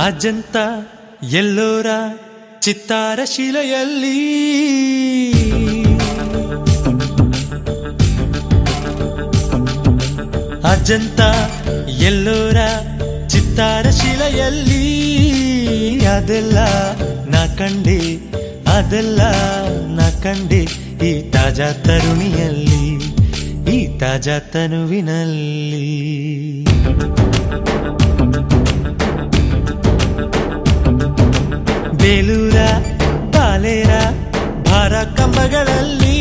ಅಜಂತ ಎಲ್ಲೋರ ಚಿತ್ತಾರ ಶಿಲೆಯಲ್ಲಿ ಅಜಂತ ಎಲ್ಲೋರ ಚಿತ್ತಾರ ಶಿಲೆಯಲ್ಲಿ ಅದೆಲ್ಲ ನಾ ಕಂಡೆ ಅದೆಲ್ಲ ನಾ ಕಂಡೆ ಈ ತಾಜಾ ತರುಣಿಯಲ್ಲಿ ಈ ತಾಜಾ ತನುವಿನಲ್ಲಿ ಬೇಲೂರ ಬಾಲೇರ ಭಾರ ಕಂಬಗಳಲ್ಲಿ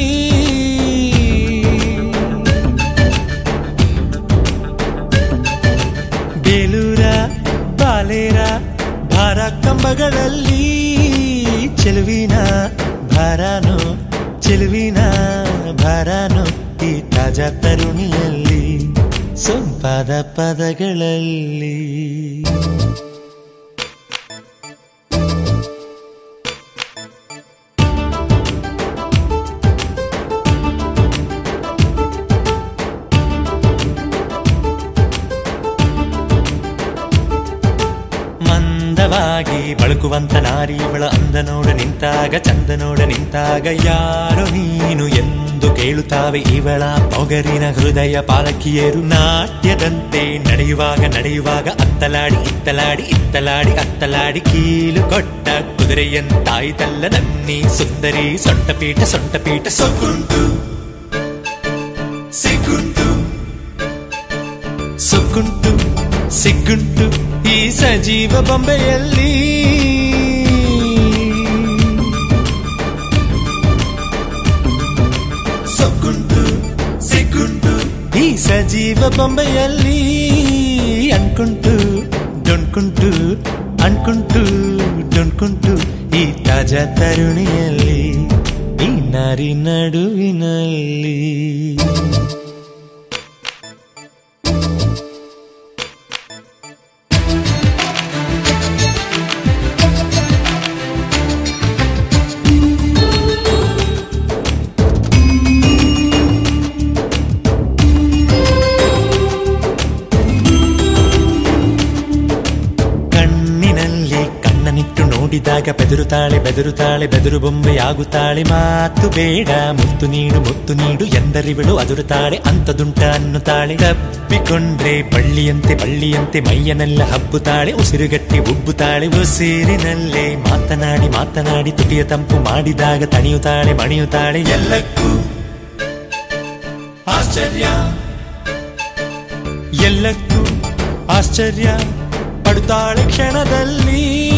ಬೇಲೂರ ಬಾಲೇರ ಭಾರ ಕಂಬಗಳಲ್ಲಿ ಚೆಲುವಿನ ಭಾರಾನು ಚೆಲುವಿನ ಭಾರಾನು ಈ ತಾಜಾ ತರುಣಿಯಲ್ಲಿ ಸೊಂಪಾದ ಪದಗಳಲ್ಲಿ ಮಂದವಾಗಿ ಬಳುಕುವಂತ ನಾರಿ ಇವಳ ಅಂದ ನೋಡ ನಿಂತಾಗ ಚಂದ ನೋಡ ನಿಂತಾಗ ಯಾರೋ ನೀನು ಎಂದು ಕೇಳುತ್ತಾವೆ ಇವಳ ಪೊಗರಿನ ಹೃದಯ ಪಾಲಕಿಯರು ನಾಟ್ಯದಂತೆ ನಡೆಯುವಾಗ ನಡೆಯುವಾಗ ಅತ್ತಲಾಡಿ ಇತ್ತಲಾಡಿ ಇತ್ತಲಾಡಿ ಅತ್ತಲಾಡಿ ಕೀಲು ಕೊಟ್ಟ ಕುದುರೆಯಂತಾಯ್ತಲ್ಲ ನನ್ನಿ ಸುಂದರಿ ಸೊಂಟಪೀಠ ಸೊಂಟಪೀಠ ಸೊಕ್ಕುಂಟು ಸಿಗುಂಟು ಸೊಕ್ಕುಂಟು ಸಿಗ್ಗುಂಟು ಈ ಸಜೀವ ಬೊಂಬೆಯಲ್ಲಿ ಸೊಕ್ಕುಂಟು ಸಿಗ್ಗುಂಟು ಈ ಸಜೀವ ಬೊಂಬೆಯಲ್ಲಿ ಅನ್ಕುಂಟು ಡೊಣ್ಕುಂಟು ಅನ್ಕುಂಟು ಡೊಣ್ಕುಂಟು ಈ ತಾಜಾ ತರುಣಿಯಲ್ಲಿ ಈ ನಾರಿ ನಡುವಿನಲ್ಲಿ ಕಣ್ಣಿನಲ್ಲಿ ಕಣ್ಣನಿಟ್ಟು ನೋಡಿದಾಗ ಬೆದರುತ್ತಾಳೆ ಬೆದರುತ್ತಾಳೆ ಬೆದರು ಬೊಂಬೆಯಾಗುತ್ತಾಳೆ ಮಾತು ಬೇಡ ಮುತ್ತು ನೀಡು ಮುತ್ತು ನೀಡು ಎಂದರಿವಳು ಅದುರುತ್ತಾಳೆ ಅಂತದುಂಟ ಅನ್ನುತ್ತಾಳೆ ತಪ್ಪಿಕೊಂಡ್ರೆ ಬಳ್ಳಿಯಂತೆ ಬಳ್ಳಿಯಂತೆ ಮೈಯನೆಲ್ಲ ಹಬ್ಬುತ್ತಾಳೆ ಉಸಿರುಗಟ್ಟಿ ಉಬ್ಬುತ್ತಾಳೆ ಉಸಿರಿನಲ್ಲೇ ಮಾತನಾಡಿ ಮಾತನಾಡಿ ತುಟಿಯ ತಂಪು ಮಾಡಿದಾಗ ತಣಿಯುತ್ತಾಳೆ ಮಣಿಯುತ್ತಾಳೆ ಎಲ್ಲಕ್ಕೂ ಆಶ್ಚರ್ಯ ಎಲ್ಲಕ್ಕೂ ಆಶ್ಚರ್ಯ ಪಡುತ್ತಾಳೆ ಕ್ಷಣದಲ್ಲಿ